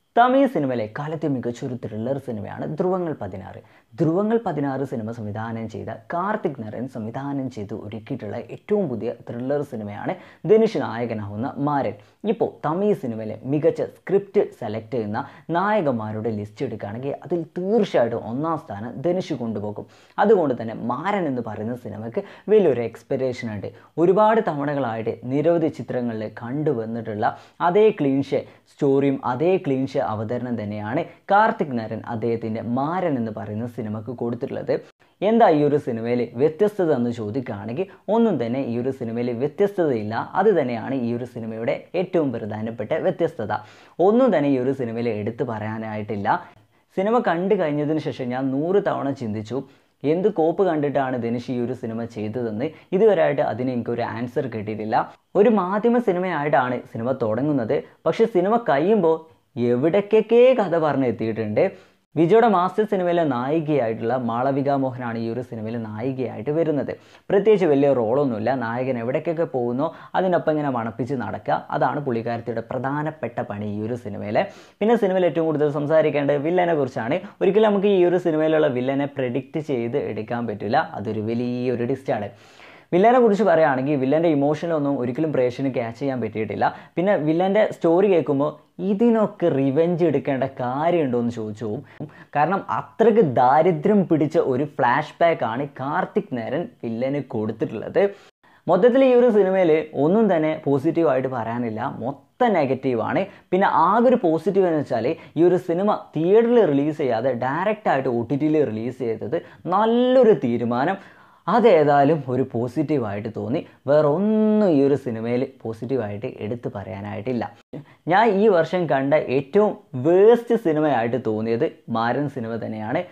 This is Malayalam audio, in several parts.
തമിഴ് സിനിമയിലെ കാലത്തെ മികച്ചൊരു ത്രില്ലർ സിനിമയാണ് ധ്രുവങ്ങൾ പതിനാറ് ധ്രുവങ്ങൾ പതിനാറ് സിനിമ സംവിധാനം ചെയ്ത കാർത്തിക് നരൻ സംവിധാനം ചെയ്ത് ഒരുക്കിയിട്ടുള്ള ഏറ്റവും പുതിയ ത്രില്ലർ സിനിമയാണ് ധനുഷ് നായകനാവുന്ന മാരൻ ഇപ്പോൾ തമിഴ് സിനിമയിലെ മികച്ച സ്ക്രിപ്റ്റ് സെലക്ട് ചെയ്യുന്ന നായകന്മാരുടെ ലിസ്റ്റ് എടുക്കുകയാണെങ്കിൽ അതിൽ തീർച്ചയായിട്ടും ഒന്നാം സ്ഥാനം ധനുഷ് കൊണ്ടുപോകും അതുകൊണ്ട് തന്നെ മാരൻ എന്ന് പറയുന്ന സിനിമയ്ക്ക് വലിയൊരു എക്സ്പെക്റ്റേഷൻ ഉണ്ട് ഒരുപാട് തവണകളായിട്ട് നിരവധി ചിത്രങ്ങളിൽ കണ്ടുവന്നിട്ടുള്ള അതേ ക്ലീൻഷെ സ്റ്റോറിയും അതേ ക്ലീൻഷെ അവതരണം തന്നെയാണ് കാർത്തിക് നരൻ അദ്ദേഹത്തിൻ്റെ മാരൻ എന്ന് പറയുന്ന സിനിമക്ക് കൊടുത്തിട്ടുള്ളത് എന്താ ഈ ഒരു സിനിമയിൽ വ്യത്യസ്തത എന്ന് ചോദിക്കുകയാണെങ്കിൽ ഒന്നും തന്നെ ഈ ഒരു സിനിമയിൽ വ്യത്യസ്തതയില്ല അത് തന്നെയാണ് ഈ ഒരു സിനിമയുടെ ഏറ്റവും പ്രധാനപ്പെട്ട വ്യത്യസ്തത ഒന്നും തന്നെ ഈ ഒരു സിനിമയിൽ എടുത്തു പറയാനായിട്ടില്ല സിനിമ കണ്ടു കഴിഞ്ഞതിന് ശേഷം ഞാൻ നൂറ് തവണ ചിന്തിച്ചു എന്ത് കോപ്പ് കണ്ടിട്ടാണ് ധനുഷ് ഈ ഒരു സിനിമ ചെയ്തതെന്ന് ഇതുവരെയായിട്ട് അതിന് എനിക്കൊരു ആൻസർ കിട്ടിയിട്ടില്ല ഒരു മാധ്യമ സിനിമയായിട്ടാണ് സിനിമ തുടങ്ങുന്നത് പക്ഷെ സിനിമ കഴിയുമ്പോൾ എവിടേക്കൊക്കെ കഥ പറഞ്ഞ് എത്തിയിട്ടുണ്ട് വിജയുടെ മാസ്റ്റർ സിനിമയിലെ നായികയായിട്ടുള്ള മാളവിക മോഹനാണ് ഈ ഒരു സിനിമയിൽ നായികയായിട്ട് വരുന്നത് പ്രത്യേകിച്ച് വലിയ റോളൊന്നുമില്ല നായകൻ എവിടേക്കൊക്കെ പോകുന്നോ അതിനൊപ്പം ഇങ്ങനെ മണപ്പിച്ച് നടക്കുക അതാണ് പുള്ളിക്കാരത്തിയുടെ പ്രധാനപ്പെട്ട പണി ഈ ഒരു സിനിമയിലെ പിന്നെ സിനിമയിൽ ഏറ്റവും കൂടുതൽ സംസാരിക്കേണ്ടത് വില്ലനെ കുറിച്ചാണ് ഒരിക്കലും നമുക്ക് ഈ ഒരു സിനിമയിലുള്ള വില്ലനെ പ്രെഡിക്റ്റ് ചെയ്ത് എടുക്കാൻ പറ്റില്ല അതൊരു വലിയൊരു ഡിസ്റ്റാണ് വില്ലനെ കുറിച്ച് പറയുകയാണെങ്കിൽ വില്ലൻ്റെ ഇമോഷനൊന്നും ഒരിക്കലും പ്രേക്ഷകന് ക്യാച്ച് ചെയ്യാൻ പറ്റിയിട്ടില്ല പിന്നെ വില്ലൻ്റെ സ്റ്റോറി കേൾക്കുമ്പോൾ ഇതിനൊക്കെ റിവെഞ്ച് എടുക്കേണ്ട കാര്യമുണ്ടോ എന്ന് ചോദിച്ചു പോകും കാരണം അത്രയ്ക്ക് ദാരിദ്ര്യം പിടിച്ച ഒരു ഫ്ലാഷ് ബാക്കാണ് കാർത്തിക് നേരൻ വില്ലന് കൊടുത്തിട്ടുള്ളത് മൊത്തത്തിൽ ഈ ഒരു സിനിമയിൽ ഒന്നും തന്നെ പോസിറ്റീവായിട്ട് പറയാനില്ല മൊത്തം നെഗറ്റീവാണ് പിന്നെ ആകെ ഒരു പോസിറ്റീവ് എന്ന് വെച്ചാൽ ഈ ഒരു സിനിമ തിയേറ്ററിൽ റിലീസ് ചെയ്യാതെ ഡയറക്റ്റായിട്ട് ഒ ടി ടിയിൽ റിലീസ് ചെയ്തത് നല്ലൊരു തീരുമാനം അതേതായാലും ഒരു പോസിറ്റീവായിട്ട് തോന്നി വേറെ ഒന്നും ഈ ഒരു സിനിമയിൽ പോസിറ്റീവായിട്ട് എടുത്തു പറയാനായിട്ടില്ല ഞാൻ ഈ വർഷം കണ്ട ഏറ്റവും വേസ്റ്റ് സിനിമയായിട്ട് തോന്നിയത് മാരൻ സിനിമ തന്നെയാണ്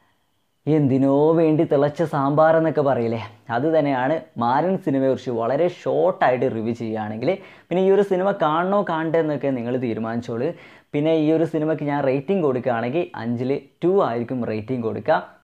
എന്തിനോ വേണ്ടി തിളച്ച സാമ്പാർ എന്നൊക്കെ പറയില്ലേ അത് തന്നെയാണ് മാരൻ സിനിമയെക്കുറിച്ച് വളരെ ഷോർട്ടായിട്ട് റിവ്യൂ ചെയ്യുകയാണെങ്കിൽ പിന്നെ ഈ ഒരു സിനിമ കാണണോ കാണണ്ടേ എന്നൊക്കെ നിങ്ങൾ തീരുമാനിച്ചോളൂ പിന്നെ ഈ ഒരു സിനിമയ്ക്ക് ഞാൻ റേറ്റിംഗ് കൊടുക്കുകയാണെങ്കിൽ അഞ്ചിൽ ടു ആയിരിക്കും റേറ്റിംഗ് കൊടുക്കുക